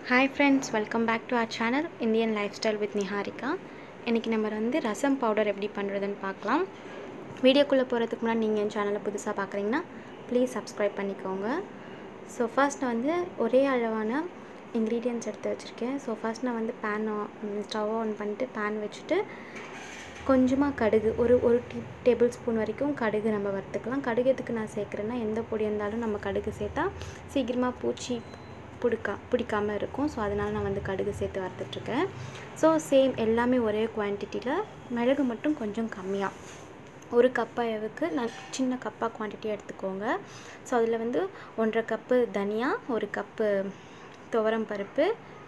hi friends welcome back to our channel Indian lifestyle with Niharika இன்றைக்கி நம்ம வந்து ரசம் powder எப்படி பண்ணுறதுன்னு பார்க்கலாம் வீடியோக்குள்ளே போகிறதுக்கு முன்னாடி நீங்கள் என் சேனலை புதுசாக பார்க்குறீங்கன்னா ப்ளீஸ் சப்ஸ்கிரைப் பண்ணிக்கோங்க ஸோ ஃபர்ஸ்ட் நான் வந்து ஒரே அளவான இன்க்ரீடியன்ட்ஸ் எடுத்து வச்சுருக்கேன் ஸோ ஃபர்ஸ்ட் நான் வந்து பேன் ஸ்டவ் ஆன் பண்ணிட்டு பேன் வச்சுட்டு கொஞ்சமாக கடுகு ஒரு ஒரு டீ டேபிள் ஸ்பூன் வரைக்கும் கடுகு நம்ம வறுத்துக்கலாம் கடுகு எதுக்கு நான் சேர்க்குறேன்னா எந்த பொடி இருந்தாலும் நம்ம கடுகு சேர்த்தா சீக்கிரமாக பூச்சி பிடிக்கா பிடிக்காமல் இருக்கும் ஸோ அதனால் நான் வந்து கடுகு சேர்த்து வறுத்துட்ருக்கேன் ஸோ சேம் எல்லாமே ஒரே குவான்டிட்டியில் மிளகு மட்டும் கொஞ்சம் கம்மியாக ஒரு கப் அளவுக்கு நான் சின்ன கப்பாக குவான்டிட்டி எடுத்துக்கோங்க ஸோ அதில் வந்து ஒன்றரை கப்பு தனியா ஒரு கப்பு துவரம் பருப்பு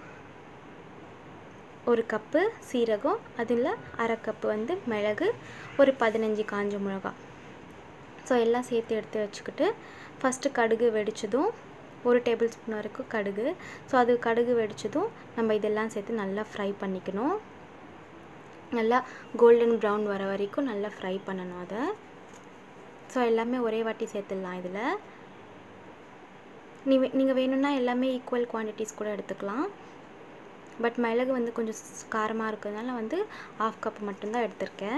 ஒரு கப்பு சீரகம் அதில் அரை கப்பு வந்து மிளகு ஒரு பதினஞ்சு காஞ்ச மிளகா ஸோ எல்லாம் சேர்த்து எடுத்து வச்சுக்கிட்டு ஃபஸ்ட்டு கடுகு வெடித்ததும் ஒரு டேபிள் ஸ்பூன் வரைக்கும் கடுகு ஸோ அது கடுகு வெடித்ததும் நம்ம இதெல்லாம் சேர்த்து நல்லா ஃப்ரை பண்ணிக்கணும் நல்லா கோல்டன் ப்ரௌன் வர வரைக்கும் நல்லா ஃப்ரை பண்ணணும் அதை ஸோ எல்லாமே ஒரே வாட்டி சேர்த்துடலாம் இதில் நீ நீங்கள் வேணும்னா எல்லாமே ஈக்குவல் குவான்டிட்டிஸ் கூட எடுத்துக்கலாம் பட் மிளகு வந்து கொஞ்சம் காரமாக இருக்கிறதுனால வந்து ஆஃப் கப் மட்டும்தான் எடுத்திருக்கேன்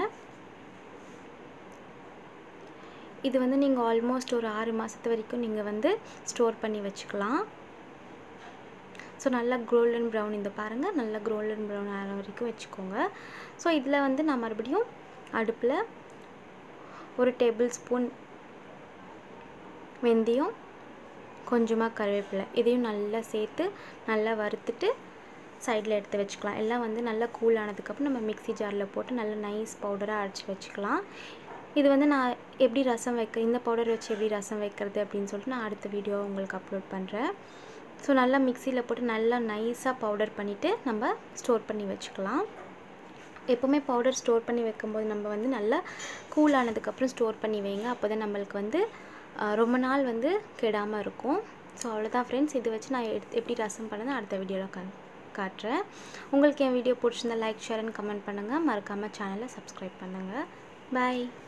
இது வந்து நீங்கள் ஆல்மோஸ்ட் ஒரு ஆறு மாதத்து வரைக்கும் நீங்கள் வந்து ஸ்டோர் பண்ணி வச்சுக்கலாம் ஸோ நல்லா கோல்டன் ப்ரௌன் இந்த பாருங்கள் நல்லா கோல்டன் ப்ரௌன் ஆகிற வரைக்கும் வச்சுக்கோங்க ஸோ இதில் வந்து நான் மறுபடியும் அடுப்பில் ஒரு டேபிள் ஸ்பூன் வெந்தயம் கொஞ்சமாக கருவேப்பிலை இதையும் நல்லா சேர்த்து நல்லா வறுத்துட்டு சைடில் எடுத்து வச்சுக்கலாம் எல்லாம் வந்து நல்லா கூல் ஆனதுக்கப்புறம் நம்ம மிக்ஸி ஜாரில் போட்டு நல்லா நைஸ் பவுடராக அரைச்சி வச்சுக்கலாம் இது வந்து நான் எப்படி ரசம் வைக்க இந்த பவுடர் வச்சு எப்படி ரசம் வைக்கிறது அப்படின்னு சொல்லிட்டு நான் அடுத்த வீடியோ உங்களுக்கு அப்லோட் பண்ணுறேன் ஸோ நல்லா மிக்சியில் போட்டு நல்லா நைஸாக பவுடர் பண்ணிவிட்டு நம்ம ஸ்டோர் பண்ணி வச்சுக்கலாம் எப்போவுமே பவுடர் ஸ்டோர் பண்ணி வைக்கும்போது நம்ம வந்து நல்லா கூல் ஆனதுக்கப்புறம் ஸ்டோர் பண்ணி வைங்க அப்போ தான் நம்மளுக்கு வந்து ரொம்ப நாள் வந்து கெடாமல் இருக்கும் ஸோ அவ்வளோதான் ஃப்ரெண்ட்ஸ் இது வச்சு நான் எடுத்து எப்படி ரசம் பண்ணது அடுத்த வீடியோவில் கா காட்டுறேன் உங்களுக்கு என் வீடியோ பிடிச்சிருந்தா லைக் ஷேர் அண்ட் கமெண்ட் பண்ணுங்கள் மறக்காமல் சேனலை சப்ஸ்கிரைப் பண்ணுங்கள் பாய்